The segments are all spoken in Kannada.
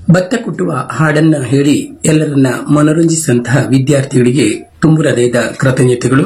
ಭತ್ತ ಕುಟ್ಟುವ ಹಾಡನ್ನ ಹೇಳಿ ಎಲ್ಲರನ್ನ ಮನೋರಂಜಿಸಿದಂತಹ ವಿದ್ಯಾರ್ಥಿಗಳಿಗೆ ತುಂಬು ಹೃದಯದ ಕೃತಜ್ಞತೆಗಳು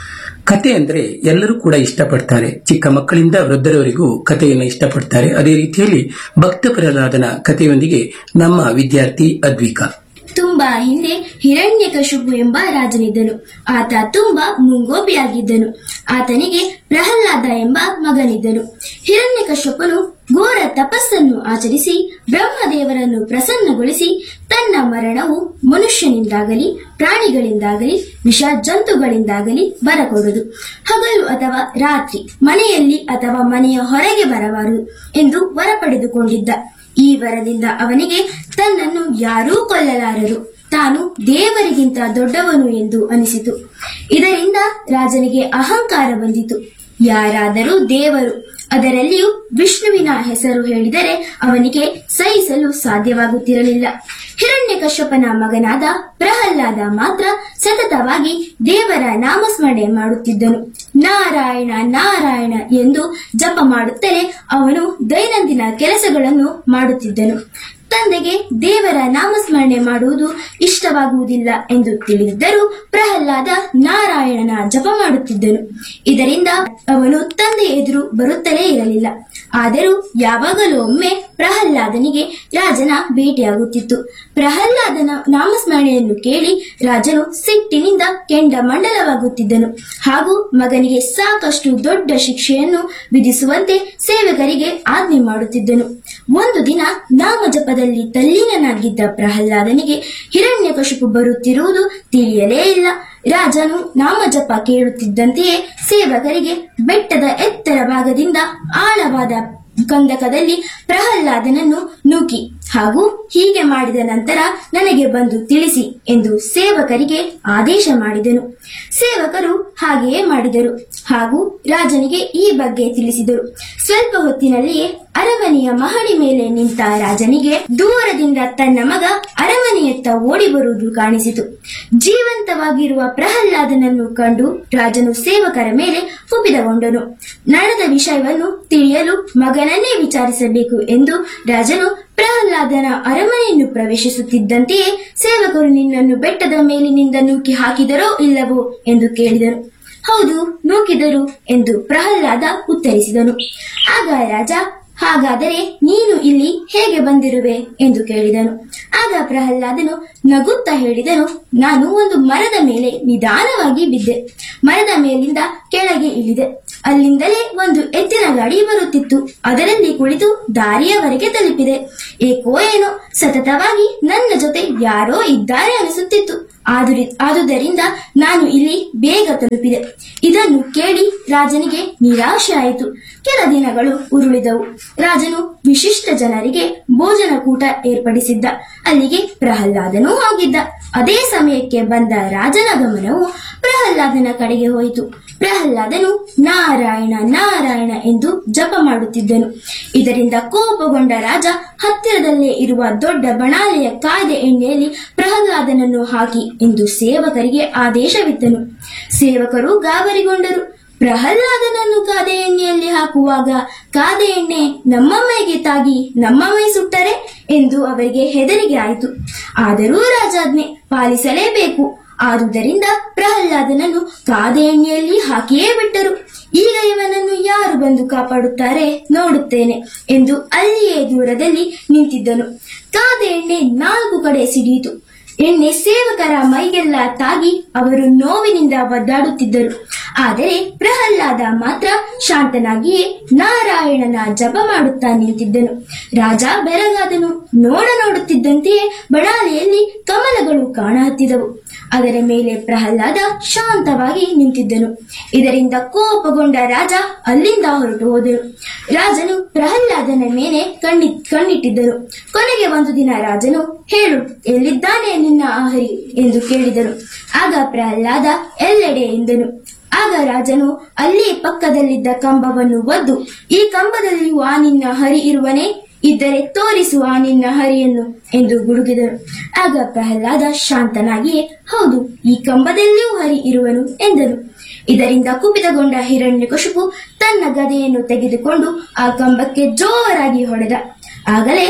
ಕತೆ ಅಂದ್ರೆ ಎಲ್ಲರೂ ಕೂಡ ಇಷ್ಟಪಡ್ತಾರೆ ಚಿಕ್ಕ ಮಕ್ಕಳಿಂದ ವೃದ್ಧರವರೆಗೂ ಕಥೆಯನ್ನು ಇಷ್ಟಪಡ್ತಾರೆ ಅದೇ ರೀತಿಯಲ್ಲಿ ಭಕ್ತ ಪ್ರಹ್ಲಾದನ ಕಥೆಯೊಂದಿಗೆ ನಮ್ಮ ವಿದ್ಯಾರ್ಥಿ ಅದ್ವಿಕಾ ತುಂಬಾ ಹಿಂದೆ ಹಿರಣ್ಯಕಶಿಪು ಎಂಬ ರಾಜನಿದ್ದನು ಆತ ತುಂಬಾ ಮುಂಗೋಪಿಯಾಗಿದ್ದನು ಆತನಿಗೆ ಪ್ರಹ್ಲಾದ ಎಂಬ ಮಗನಿದ್ದನು ಹಿರಣ್ಯಕಶ್ಯಪನು ಘೋರ ತಪಸ್ಸನ್ನು ಆಚರಿಸಿ ಬ್ರಹ್ಮದೇವರನ್ನು ಪ್ರಸನ್ನಗೊಳಿಸಿ ತನ್ನ ಮರಣವು ಮನುಷ್ಯನಿಂದಾಗಲಿ ಪ್ರಾಣಿಗಳಿಂದಾಗಲಿ ವಿಷ ಜಂತುಗಳಿಂದಾಗಲಿ ಬರಕೂಡದು ಹಗಲು ಅಥವಾ ರಾತ್ರಿ ಮನೆಯಲ್ಲಿ ಅಥವಾ ಮನೆಯ ಹೊರಗೆ ಬರಬಾರದು ಎಂದು ವರ ಪಡೆದುಕೊಂಡಿದ್ದ ಈ ವರದಿಂದ ಅವನಿಗೆ ತನ್ನನ್ನು ಯಾರೂ ಕೊಲ್ಲಲಾರರು ತಾನು ದೇವರಿಗಿಂತ ದೊಡ್ಡವನು ಎಂದು ಅನಿಸಿತು ಇದರಿಂದ ರಾಜನಿಗೆ ಅಹಂಕಾರ ಬಂದಿತು ಯಾರಾದರೂ ದೇವರು ಅದರಲ್ಲಿಯೂ ವಿಷ್ಣುವಿನ ಹೆಸರು ಹೇಳಿದರೆ ಅವನಿಗೆ ಸಹಿಸಲು ಸಾಧ್ಯವಾಗುತ್ತಿರಲಿಲ್ಲ ಹಿರಣ್ಯಕಶ್ಯಪನ ಮಗನಾದ ಪ್ರಹ್ಲಾದ ಮಾತ್ರ ಸತತವಾಗಿ ದೇವರ ನಾಮಸ್ಮರಣೆ ಮಾಡುತ್ತಿದ್ದನು ನಾರಾಯಣ ನಾರಾಯಣ ಎಂದು ಜಪ ಮಾಡುತ್ತಲೇ ಅವನು ದೈನಂದಿನ ಕೆಲಸಗಳನ್ನು ಮಾಡುತ್ತಿದ್ದನು ತಂದೆಗೆ ದೇವರ ನಾಮಸ್ಮರಣೆ ಮಾಡುವುದು ಇಷ್ಟವಾಗುವುದಿಲ್ಲ ಎಂದು ತಿಳಿದಿದ್ದರೂ ಪ್ರಹ್ಲಾದ ನಾರಾಯಣನ ಜಪ ಮಾಡುತ್ತಿದ್ದನು ಇದರಿಂದ ಅವನು ತಂದೆ ಎದುರು ಬರುತ್ತಲೇ ಇರಲಿಲ್ಲ ಆದರೂ ಯಾವಾಗಲೂ ಒಮ್ಮೆ ಪ್ರಹ್ಲಾದನಿಗೆ ರಾಜನ ಭೇಟಿಯಾಗುತ್ತಿತ್ತು ಪ್ರಹ್ಲಾದನ ನಾಮಸ್ಮರಣೆಯನ್ನು ಕೇಳಿ ರಾಜನು ಸಿಟ್ಟಿನಿಂದ ಕೆಂಡ ಮಂಡಲವಾಗುತ್ತಿದ್ದನು ಹಾಗೂ ಮಗನಿಗೆ ಸಾಕಷ್ಟು ದೊಡ್ಡ ಶಿಕ್ಷೆಯನ್ನು ವಿಧಿಸುವಂತೆ ಸೇವಕರಿಗೆ ಆಜ್ಞೆ ಮಾಡುತ್ತಿದ್ದನು ಒಂದು ದಿನ ನಾಮಜಪದಲ್ಲಿ ತಲ್ಲೀನನಾಗಿದ್ದ ಪ್ರಹ್ಲಾದನಿಗೆ ಹಿರಣ್ಯಕಶಿಪು ಬರುತ್ತಿರುವುದು ತಿಳಿಯಲೇ ಇಲ್ಲ ರಾಜನು ನಾಮಜಪ ಕೇಳುತ್ತಿದ್ದಂತೆಯೇ ಸೇವಕರಿಗೆ ಬೆಟ್ಟದ ಎತ್ತರ ಭಾಗದಿಂದ ಆಳವಾದ ಕಂದಕದಲ್ಲಿ ಪ್ರಹ್ಲಾದನನ್ನು ನೂಕಿ ಹಾಗೂ ಹೀಗೆ ಮಾಡಿದ ನಂತರ ನನಗೆ ಬಂದು ತಿಳಿಸಿ ಎಂದು ಸೇವಕರಿಗೆ ಆದೇಶ ಮಾಡಿದನು ಸೇವಕರು ಹಾಗೆಯೇ ಮಾಡಿದರು ಹಾಗೂ ರಾಜನಿಗೆ ಈ ಬಗ್ಗೆ ತಿಳಿಸಿದರು ಸ್ವಲ್ಪ ಹೊತ್ತಿನಲ್ಲಿಯೇ ಅರಮನೆಯ ಮಹಡಿ ಮೇಲೆ ನಿಂತ ರಾಜನಿಗೆ ದೂರದಿಂದ ತನ್ನ ಮಗ ಅರಮನೆಯತ್ತ ಓಡಿ ಬರುವುದು ಕಾಣಿಸಿತು ಜೀವಂತವಾಗಿರುವ ಪ್ರಹ್ಲಾದನನ್ನು ಕಂಡು ರಾಜನು ಸೇವಕರ ಮೇಲೆ ಕುಪಿತಗೊಂಡನು ನಡೆದ ವಿಷಯವನ್ನು ತಿಳಿಯಲು ಮಗನನ್ನೇ ವಿಚಾರಿಸಬೇಕು ಎಂದು ರಾಜನು ಪ್ರಹ್ಲಾದನ ಅರಮನೆಯನ್ನು ಪ್ರವೇಶಿಸುತ್ತಿದ್ದಂತೆಯೇ ಸೇವಕರು ನಿನ್ನನ್ನು ಬೆಟ್ಟದ ಮೇಲಿನಿಂದ ನೂಕಿ ಹಾಕಿದರೋ ಇಲ್ಲವೋ ಎಂದು ಕೇಳಿದರು ಹೌದು ನೂಕಿದರು ಎಂದು ಪ್ರಹ್ಲಾದ ಉತ್ತರಿಸಿದನು ಆಗ ರಾಜ ಹಾಗಾದರೆ ನೀನು ಇಲ್ಲಿ ಹೇಗೆ ಬಂದಿರುವೆ ಎಂದು ಕೇಳಿದನು ಆಗ ಪ್ರಹ್ಲಾದನು ನಗುತ್ತಾ ಹೇಳಿದನು ನಾನು ಒಂದು ಮರದ ಮೇಲೆ ನಿಧಾನವಾಗಿ ಬಿದ್ದೆ ಮರದ ಮೇಲಿಂದ ಕೆಳಗೆ ಇಳಿದೆ ಅಲ್ಲಿಂದಲೇ ಒಂದು ಎತ್ತಿನ ಗಾಡಿ ಬರುತ್ತಿತ್ತು ಅದರಲ್ಲಿ ಕುಳಿತು ದಾರಿಯವರೆಗೆ ತಲುಪಿದೆ ಏಕೋ ಏನೋ ಸತತವಾಗಿ ನನ್ನ ಜೊತೆ ಯಾರೋ ಇದ್ದಾರೆ ಅನಿಸುತ್ತಿತ್ತು ಆದುರಿ- ಆದುದರಿಂದ ನಾನು ಇಲ್ಲಿ ಬೇಗ ತಲುಪಿದೆ ಇದನ್ನು ಕೇಳಿ ರಾಜನಿಗೆ ನಿರಾಶೆ ಆಯಿತು ಕೆಲ ದಿನಗಳು ಉರುಳಿದವು ರಾಜನು ವಿಶಿಷ್ಟ ಜನರಿಗೆ ಭೋಜನ ಕೂಟ ಏರ್ಪಡಿಸಿದ್ದ ಅಲ್ಲಿಗೆ ಪ್ರಹ್ಲಾದನೂ ಹೋಗಿದ್ದ ಅದೇ ಸಮಯಕ್ಕೆ ಬಂದ ರಾಜನ ಗಮನವು ಪ್ರಹ್ಲಾದನ ಕಡೆಗೆ ಹೋಯಿತು ಪ್ರಹ್ಲಾದನು ನಾರಾಯಣ ನಾರಾಯಣ ಎಂದು ಜಪ ಮಾಡುತ್ತಿದ್ದನು ಇದರಿಂದ ಕೋಪಗೊಂಡ ರಾಜ ಹತ್ತಿರದಲ್ಲೇ ಇರುವ ದೊಡ್ಡ ಬಣಾಲೆಯ ಕಾಯ್ದೆ ಎಣ್ಣೆಯಲ್ಲಿ ಪ್ರಹ್ಲಾದನನ್ನು ಹಾಕಿ ಎಂದು ಸೇವಕರಿಗೆ ಆದೇಶವಿತ್ತನು ಸೇವಕರು ಗಾಬರಿಗೊಂಡರು ಪ್ರಹ್ಲಾದನನ್ನು ಕಾದೆ ಎಣ್ಣೆಯಲ್ಲಿ ಹಾಕುವಾಗ ಕಾದೆ ಎಣ್ಣೆ ನಮ್ಮ ಮೈಗೆ ತಾಗಿ ನಮ್ಮ ಮೈ ಸುಟ್ಟರೆ ಎಂದು ಅವರಿಗೆ ಹೆದರಿಕೆ ಆಯಿತು ಆದರೂ ರಾಜಾಜ್ಞೆ ಪಾಲಿಸಲೇಬೇಕು ಆದುದರಿಂದ ಪ್ರಹ್ಲಾದನನ್ನು ಕಾದೆ ಎಣ್ಣೆಯಲ್ಲಿ ಹಾಕಿಯೇ ಬಿಟ್ಟರು ಈಗ ಇವನನ್ನು ಯಾರು ಬಂದು ಕಾಪಾಡುತ್ತಾರೆ ನೋಡುತ್ತೇನೆ ಎಂದು ಅಲ್ಲಿಯೇ ದೂರದಲ್ಲಿ ನಿಂತಿದ್ದನು ಕಾದೆ ಎಣ್ಣೆ ನಾಲ್ಕು ಕಡೆ ಸಿಡಿಯಿತು ಎಣ್ಣೆ ಸೇವಕರ ಮೈಗೆಲ್ಲ ತಾಗಿ ಅವರು ನೋವಿನಿಂದ ಒದ್ದಾಡುತ್ತಿದ್ದರು ಆದರೆ ಪ್ರಹ್ಲಾದ ಮಾತ್ರ ಶಾಂತನಾಗಿಯೇ ನಾರಾಯಣನ ಜಪ ಮಾಡುತ್ತಾ ನಿಂತಿದ್ದನು ರಾಜ ಬೆರಗಾದನು ನೋಡ ನೋಡುತ್ತಿದ್ದಂತೆಯೇ ಬಣಾಲೆಯಲ್ಲಿ ಕಮಲಗಳು ಕಾಣಹತ್ತಿದವು ಅದರ ಮೇಲೆ ಪ್ರಹ್ಲಾದ ಶಾಂತವಾಗಿ ನಿಂತಿದ್ದನು ಇದರಿಂದ ಕೋಪಗೊಂಡ ರಾಜ ಅಲ್ಲಿಂದ ಹೊರಟು ಹೋದನು ರಾಜನು ಪ್ರಹ್ಲಾದನ ಮೇಲೆ ಕಣ್ಣಿ ಕಣ್ಣಿಟ್ಟಿದ್ದನು ಕೊನೆಗೆ ಒಂದು ದಿನ ರಾಜನು ಹೇಳು ಎಲ್ಲಿದ್ದಾನೆ ನಿನ್ನ ಆಹರಿ ಎಂದು ಕೇಳಿದನು ಆಗ ಪ್ರಹ್ಲಾದ ಎಲ್ಲೆಡೆ ಎಂದನು ಆಗ ರಾಜನು ಅಲ್ಲಿ ಪಕ್ಕದಲ್ಲಿದ್ದ ಕಂಬವನ್ನು ಒದ್ದು ಈ ಕಂಬದಲ್ಲಿಯೂ ಆ ನಿನ್ನ ಹರಿ ಇರುವನೇ ಇದ್ದರೆ ತೋರಿಸು ಆ ನಿನ್ನ ಹರಿಯನ್ನು ಎಂದು ಗುಡುಗಿದನು ಆಗ ಪ್ರಹ್ಲಾದ ಶಾಂತನಾಗಿಯೇ ಹೌದು ಈ ಕಂಬದಲ್ಲಿಯೂ ಹರಿ ಇರುವನು ಎಂದನು ಇದರಿಂದ ಕುಪಿತಗೊಂಡ ಹಿರಣ್ಯಕಶಿಪು ತನ್ನ ಗದೆಯನ್ನು ತೆಗೆದುಕೊಂಡು ಆ ಕಂಬಕ್ಕೆ ಜೋರಾಗಿ ಹೊಡೆದ ಆಗಲೇ ಆ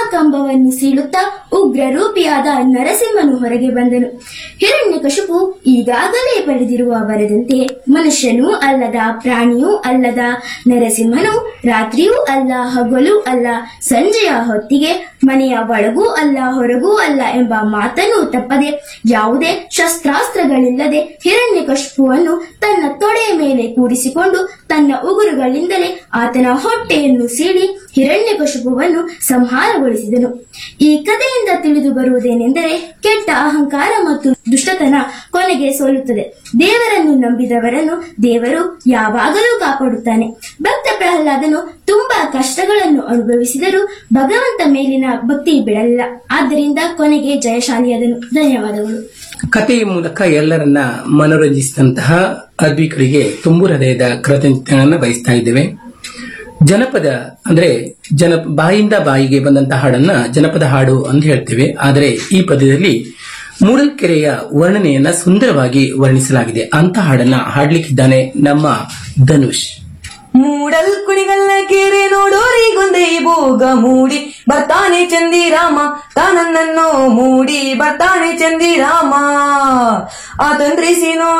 ಕಂಬವನ್ನು ಸೀಳುತ್ತಾ ಉಗ್ರ ರೂಪಿಯಾದ ನರಸಿಂಹನು ಹೊರಗೆ ಬಂದನು ಹಿರಣ್ಯಕಶಿಪು ಈಗಾಗಲೇ ಪಡೆದಿರುವ ವರದಂತೆ ಮನುಷ್ಯನೂ ಅಲ್ಲದ ಪ್ರಾಣಿಯೂ ಅಲ್ಲದ ನರಸಿಂಹನು ರಾತ್ರಿಯೂ ಅಲ್ಲ ಹಗಲು ಅಲ್ಲ ಸಂಜೆಯ ಹೊತ್ತಿಗೆ ಮನೆಯ ಒಳಗೂ ಅಲ್ಲ ಹೊರಗೂ ಅಲ್ಲ ಎಂಬ ಮಾತನ್ನು ತಪ್ಪದೆ ಯಾವುದೇ ಶಸ್ತ್ರಾಸ್ತ್ರಗಳಿಲ್ಲದೆ ಹಿರಣ್ಯಕಶಿಪುವನ್ನು ತನ್ನ ತೊಡೆಯ ಮೇಲೆ ಕೂರಿಸಿಕೊಂಡು ತನ್ನ ಉಗುರುಗಳಿಂದಲೇ ಆತನ ಹೊಟ್ಟೆಯನ್ನು ಸೀಳಿ ಹಿರಣ್ಯಕಶಿಪುವನ್ನು ಸಂಹಾರಗೊಳಿಸಿದನು ಈ ಕಥೆಯಿಂದ ತಿಳಿದು ಬರುವುದೇನೆಂದರೆ ಕೆಟ್ಟ ಅಹಂಕಾರ ಮತ್ತು ದುಷ್ಟತನ ಕೊನೆಗೆ ಸೋಲುತ್ತದೆ ದೇವರನ್ನು ನಂಬಿದವರನ್ನು ದೇವರು ಯಾವಾಗಲೂ ಕಾಪಾಡುತ್ತಾನೆ ಭಕ್ತ ಪ್ರಹ್ಲಾದನು ತುಂಬಾ ಕಷ್ಟಗಳನ್ನು ಅನುಭವಿಸಿದರೂ ಭಗವಂತ ಮೇಲಿನ ಭಕ್ತಿ ಬಿಡಲಿಲ್ಲ ಆದ್ದರಿಂದ ಕೊನೆಗೆ ಜಯಶಾಲಿಯಾದನು ಧನ್ಯವಾದಗಳು ಕಥೆಯ ಮೂಲಕ ಎಲ್ಲರನ್ನ ಮನೋರಂಜಿಸಿದಂತಹ ಅದ್ವಿಕರಿಗೆ ತುಂಬು ಹೃದಯದ ಕೃತಜ್ಞತೆಗಳನ್ನು ಬಯಸ್ತಾ ಇದ್ದೇವೆ ಜನಪದ ಅಂದ್ರೆ ಜನ ಬಾಯಿಂದ ಬಾಯಿಗೆ ಬಂದಂತಹ ಹಾಡನ್ನ ಜನಪದ ಹಾಡು ಅಂತ ಹೇಳ್ತೇವೆ ಆದರೆ ಈ ಪದ್ಯದಲ್ಲಿ ಮೂಡಲ್ಕೆರೆಯ ವರ್ಣನೆಯನ್ನ ಸುಂದರವಾಗಿ ವರ್ಣಿಸಲಾಗಿದೆ ಅಂತ ಹಾಡನ್ನ ಹಾಡ್ಲಿಕ್ಕಿದ್ದಾನೆ ನಮ್ಮ ಧನುಷ್ ಮೂಡಲ್ ಕುಣಿಗಲ್ಲ ಕೆರೆ ನೋಡೋರಿಗೊಂದೇ ಭೋಗ ಮೂಡಿ ಬರ್ತಾನೆ ಚಂದಿರಾಮ ತಾನನ್ನನ್ನು ಮೂಡಿ ಬರ್ತಾನೆ ಚಂದಿರಾಮ ಆತಂದ್ರಿಸಿ ನೋ